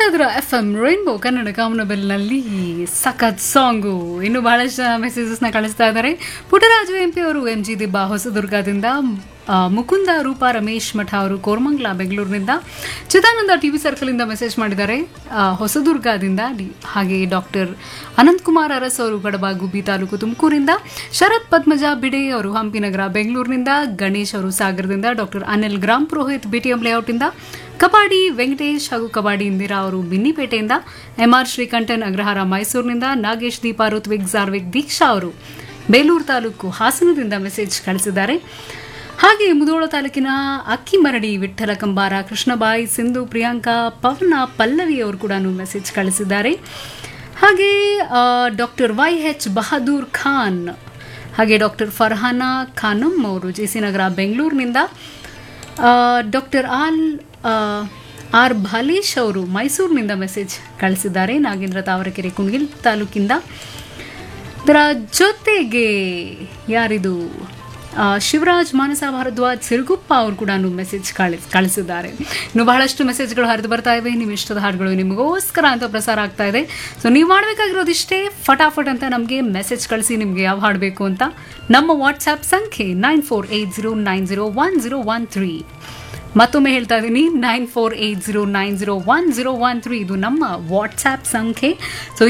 ಕೇಳ್ತಾ ಇದ್ರ F M rainbow Kannada ಕಾಮನಬೆಲ್ನಲ್ಲಿ ಸಖತ್ ಸಾಂಗು ಇನ್ನು ಬಹಳಷ್ಟು ಜನ ಮೆಸೇಜಸ್ನ ಕಳಿಸ್ತಾ ಇದ್ದಾರೆ ಪುಟ್ಟರಾಜು ಎಂ ಪಿ ಅವರು ಎಂ ಜಿ ದಿಬ್ಬ ಹೊಸದುರ್ಗದಿಂದ ಆ, ಮುಕುಂದ ರೂಪ ರಮೇಶ್ ಮಠ ಅವರು ಕೋರ್ಮಂಗ್ಲ ಬೆಂಗಳೂರಿನಿಂದ ಚಿದಾನಂದ ಟಿ ವಿ ಸರ್ಕಲಿಂದ ಮೆಸೇಜ್ ಮಾಡಿದ್ದಾರೆ ಆ, ಹೊಸದುರ್ಗದಿಂದ ಡಿ- ಹಾಗೆ ಡಾಕ್ಟರ್ ಅನಂತಕುಮಾರ್ ಅರಸ್ ಅವರು ಗಡಬ ಗುಬ್ಬಿ ತಾಲೂಕು ತುಮಕೂರಿಂದ ಶರತ್ ಪದ್ಮಜ ಬಿಡೆ ಅವರು ಹಂಪಿನಗರ ಬೆಂಗಳೂರಿನಿಂದ ಗಣೇಶ್ ಅವರು ಸಾಗರದಿಂದ ಡಾಕ್ಟರ್ ಅನಿಲ್ ಗ್ರಾಮ್ ಪುರೋಹಿತ್ ಬಿಟಿಎಂ ಲೇಔಟಿಂದ ಕಬಾಡಿ ವೆಂಕಟೇಶ್ ಹಾಗೂ ಕಬಾಡಿ ಇಂದಿರಾ ಅವರು ಬಿನ್ನಿಪೇಟೆಯಿಂದ ಎಂಆರ್ ಶ್ರೀಕಂಠನ್ ಅಗ್ರಹಾರ ಮೈಸೂರಿನಿಂದ ನಾಗೇಶ್ ದೀಪಾ ಋತ್ವಿಕ್ ಜಾರ್ವಿಕ್ ದೀಕ್ಷಾ ಅವರು ಬೇಲೂರು ತಾಲೂಕು ಹಾಸನದಿಂದ ಮೆಸೇಜ್ ಕಳಿಸಿದ್ದಾರೆ ಹಾಗೆ ಮುಧೋಳ ತಾಲೂಕಿನ ಅಕ್ಕಿಮರಡಿ ವಿಠ್ಠಲ ಕಂಬಾರ ಕೃಷ್ಣಬಾಯಿ ಸಿಂಧು ಪ್ರಿಯಾಂಕಾ ಪವನ ಪಲ್ಲವಿ ಅವರು ಕೂಡ ಮೆಸೇಜ್ ಕಳಿಸಿದ್ದಾರೆ ಹಾಗೆ doctor Y H Bahadur Khan ಹಾಗೆ ಡಾಕ್ಟರ್ ಫರ್ಹಾನಾ ಖಾನಮ್ ಅವರು ಜೆ ಸಿ ನಗರ ಬೆಂಗಳೂರಿನಿಂದ ಡಾಕ್ಟರ್ ಆಲ್ ಆ, ಆರ್ ಭಾಲೇಶ್ ಅವರು ಮೈಸೂರಿನಿಂದ ಮೆಸೇಜ್ ಕಳಿಸಿದ್ದಾರೆ ನಾಗೇಂದ್ರ ತಾವರಕೆರೆ ಕುಣಗಿಲ್ ತಾಲೂಕಿಂದ ಇದರ ಜೊತೆಗೆ ಯಾರಿದು ಆ, ಶಿವರಾಜ್ ಮಾನಸ ಭಾರದ್ವಾಜ್ ಸಿರುಗುಪ್ಪ ಅವರು ಕೂಡ ಮೆಸೇಜ್ ಕಳಿ ಕಳಿಸಿದ್ದಾರೆ ಇನ್ನು ಬಹಳಷ್ಟು ಮೆಸೇಜ್ಗಳು ಹರಿದು ಬರ್ತಾ ಇವೆ ನಿಮ್ಮ ಇಷ್ಟದ ಹಾಡುಗಳು ನಿಮಗೋಸ್ಕರ ಅಂತ ಪ್ರಸಾರ ಆಗ್ತಾ ಇದೆ ಸೊ ನೀವು ಮಾಡಬೇಕಾಗಿರೋದಿಷ್ಟೇ ಫಟಾಫಟ್ ಅಂತ ನಮಗೆ ಮೆಸೇಜ್ ಕಳಿಸಿ ನಿಮಗೆ ಯಾವ ಹಾಡು ಬೇಕು ಅಂತ ನಮ್ಮ ವಾಟ್ಸ್ಆ್ಯಪ್ ಸಂಖ್ಯೆ nine four eight zero nine zero one zero one three ಮತ್ತೊಮ್ಮೆ ಹೇಳ್ತಾ ಇದ್ದೀನಿ nine four eight zero nine zero one zero one three ಇದು ನಮ್ಮ ವಾಟ್ಸ್ಆ್ಯಪ್ ಸಂಖ್ಯೆ ಸೊ